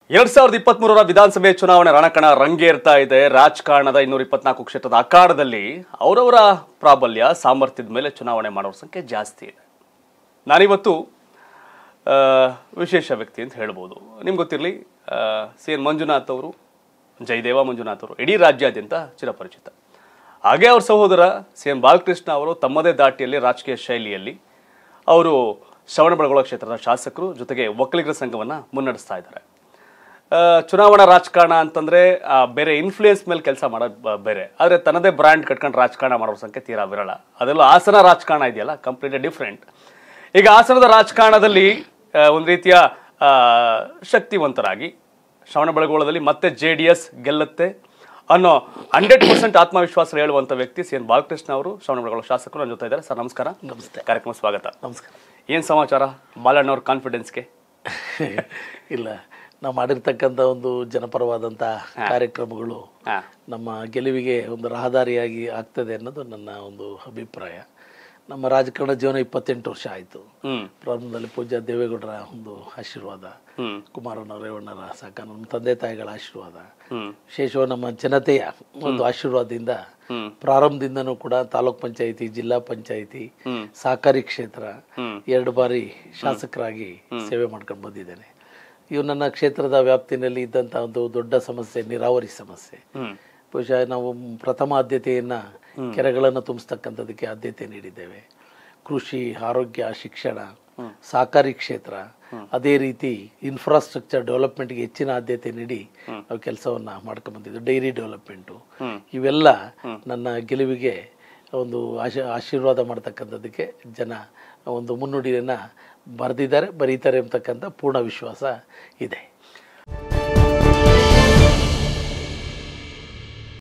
ಎರಡ್ ಸಾವಿರದ ಇಪ್ಪತ್ತ್ ಮೂರರ ವಿಧಾನಸಭೆ ಚುನಾವಣೆ ರಣಕಣ ರಂಗೇರ್ತಾ ಇದೆ ರಾಜಕಾರಣದ ಇನ್ನೂರ ಇಪ್ಪತ್ನಾಲ್ಕು ಕ್ಷೇತ್ರದ ಅಖಾಡದಲ್ಲಿ ಅವರವರ ಪ್ರಾಬಲ್ಯ ಸಾಮರ್ಥ್ಯದ ಮೇಲೆ ಚುನಾವಣೆ ಮಾಡೋರ ಸಂಖ್ಯೆ ಜಾಸ್ತಿ ಇದೆ ನಾನಿವತ್ತು ಆ, ವಿಶೇಷ ವ್ಯಕ್ತಿ ಅಂತ ಹೇಳ್ಬೋದು ನಿಮ್ಗೆ ಗೊತ್ತಿರಲಿ ಸಿ ಎನ್ ಮಂಜುನಾಥ್ ಅವರು ಜಯದೇವ ಮಂಜುನಾಥ್ ಅವರು ಇಡೀ ರಾಜ್ಯಾದ್ಯಂತ ಚಿರಪರಿಚಿತ ಹಾಗೆ ಅವ್ರ ಸಹೋದರ ಸಿ ಎಂ ಬಾಲಕೃಷ್ಣ ಅವರು ತಮ್ಮದೇ ದಾಟಿಯಲ್ಲಿ ರಾಜಕೀಯ ಶೈಲಿಯಲ್ಲಿ ಅವರು ಶ್ರವಣಬೆಳಗೊಳ ಕ್ಷೇತ್ರದ ಶಾಸಕರು ಜೊತೆಗೆ ಒಕ್ಕಲಿಗರ ಸಂಘವನ್ನು ಮುನ್ನಡೆಸ್ತಾ ಇದ್ದಾರೆ ಆ, ಚುನಾವಣಾ ರಾಜಕಾರಣ ಅಂತಂದ್ರೆ ಆ, ಬೇರೆ ಇನ್ಫ್ಲೂಯೆನ್ಸ್ ಮೇಲೆ ಕೆಲಸ ಮಾಡೋದು ಬ- ಬೇರೆ ಆದರೆ ತನ್ನದೇ ಬ್ರ್ಯಾಂಡ್ ಕಟ್ಕೊಂಡು ರಾಜಕಾರಣ ಮಾಡೋ ಸಂಖ್ಯೆ ತೀರಾ ವಿರಳ ಅದೆಲ್ಲ ಹಾಸನ ರಾಜಕಾರಣ ಇದೆಯಲ್ಲ ಕಂಪ್ಲೀಟ್ಲಿ ಡಿಫ್ರೆಂಟ್ ಈಗ ಹಾಸನದ ರಾಜಕಾರಣದಲ್ಲಿ ಆ, ಒಂದು ರೀತಿಯ ಆ, ಶಕ್ತಿವಂತರಾಗಿ ಶ್ರವಣಬೆಳಗೊಳದಲ್ಲಿ ಮತ್ತೆ ಜೆ ಡಿ ಎಸ್ ಗೆಲ್ಲುತ್ತೆ ಅನ್ನೋ ಹಂಡ್ರೆಡ್ ಪರ್ಸೆಂಟ್ ಆತ್ಮವಿಶ್ವಾಸ ಹೇಳುವಂಥ ವ್ಯಕ್ತಿ ಸಿ ಎನ್ ಬಾಲಕೃಷ್ಣ ಅವರು ಶ್ರವಣಬೆಳಗೊಳ ಶಾಸಕರು ನನ್ನ ಜೊತೆ ಇದ್ದಾರೆ ಸರ್ ನಮಸ್ಕಾರ ನಮಸ್ತೆ. ಕಾರ್ಯಕ್ರಮ ಸ್ವಾಗತ ನಮಸ್ಕಾರ ಏನು ಸಮಾಚಾರ ಬಾಲಣ್ಣವ್ರ ಕಾನ್ಫಿಡೆನ್ಸ್ಗೆ ಇಲ್ಲ ನಾವು ಮಾಡಿರ್ತಕ್ಕಂಥ ಒಂದು ಜನಪರವಾದಂಥ ಕಾರ್ಯಕ್ರಮಗಳು ಹಾಂ ನಮ್ಮ ಗೆಲುವಿಗೆ ಒಂದು ರಹದಾರಿಯಾಗಿ ಆಗ್ತದೆ ಅನ್ನೋದು ನನ್ನ ಒಂದು ಅಭಿಪ್ರಾಯ ನಮ್ಮ ರಾಜಕಾರಣ ಜೀವನ ಇಪ್ಪತ್ತೆಂಟು ವರ್ಷ ಆಯಿತು ಹ್ಮ್ ಪ್ರಾರಂಭದಲ್ಲಿ ಪೂಜ್ಯ ದೇವೇಗೌಡರ ಒಂದು ಆಶೀರ್ವಾದ ಹ್ಮ್ ಕುಮಾರಣ್ಣ ರೇವಣ್ಣರ ಸಹಕಾರ ನಮ್ಮ ತಂದೆ ತಾಯಿಗಳ ಆಶೀರ್ವಾದ ಹ್ಮ್ ವಿಶೇಷವಾಗಿ ನಮ್ಮ ಜನತೆಯ ಒಂದು ಆಶೀರ್ವಾದದಿಂದ ಹ್ಮ್ ಪ್ರಾರಂಭದಿಂದನೂ ಕೂಡ ತಾಲೂಕ್ ಪಂಚಾಯಿತಿ ಜಿಲ್ಲಾ ಪಂಚಾಯಿತಿ ಹ್ಮ್ ಸಹಕಾರಿ ಕ್ಷೇತ್ರ ಹ್ಮ್ ಎರಡು ಬಾರಿ ಶಾಸಕರಾಗಿ ಸೇವೆ ಮಾಡ್ಕೊಂಡು ಬಂದಿದ್ದೇನೆ ಇವು ನನ್ನ ಕ್ಷೇತ್ರದ ವ್ಯಾಪ್ತಿನಲ್ಲಿ ಇದ್ದಂಥ ಒಂದು ದೊಡ್ಡ ಸಮಸ್ಯೆ ನೀರಾವರಿ ಸಮಸ್ಯೆ ಹ್ಮ್ ಬಹುಶಃ ನಾವು ಪ್ರಥಮ ಆದ್ಯತೆಯನ್ನು ಕೆರೆಗಳನ್ನು ತುಂಬಿಸ್ತಕ್ಕಂಥದ್ದಕ್ಕೆ ಆದ್ಯತೆ ನೀಡಿದ್ದೇವೆ ಕೃಷಿ ಆರೋಗ್ಯ ಶಿಕ್ಷಣ ಸಹಕಾರಿ ಕ್ಷೇತ್ರ ಅದೇ ರೀತಿ ಇನ್ಫ್ರಾಸ್ಟ್ರಕ್ಚರ್ ಡೆವಲಪ್ಮೆಂಟ್ಗೆ ಹೆಚ್ಚಿನ ಆದ್ಯತೆ ನೀಡಿ ನಾವು ಕೆಲಸವನ್ನು ಮಾಡ್ಕೊಂಡ್ಬಂದಿದ್ದು ಡೈರಿ ಡೆವಲಪ್ಮೆಂಟು ಹ್ಮ್. ಇವೆಲ್ಲ ನನ್ನ ಗೆಲುವಿಗೆ ಒಂದು ಆಶ ಆಶೀರ್ವಾದ ಮಾಡ್ತಕ್ಕಂಥದ್ದಕ್ಕೆ ಜನ ಒಂದು ಮುನ್ನುಡಿಯನ್ನು ಬರೆದಿದ್ದಾರೆ ಬರೀತಾರೆ ಅಂತಕ್ಕಂಥ ಪೂರ್ಣ ವಿಶ್ವಾಸ ಇದೆ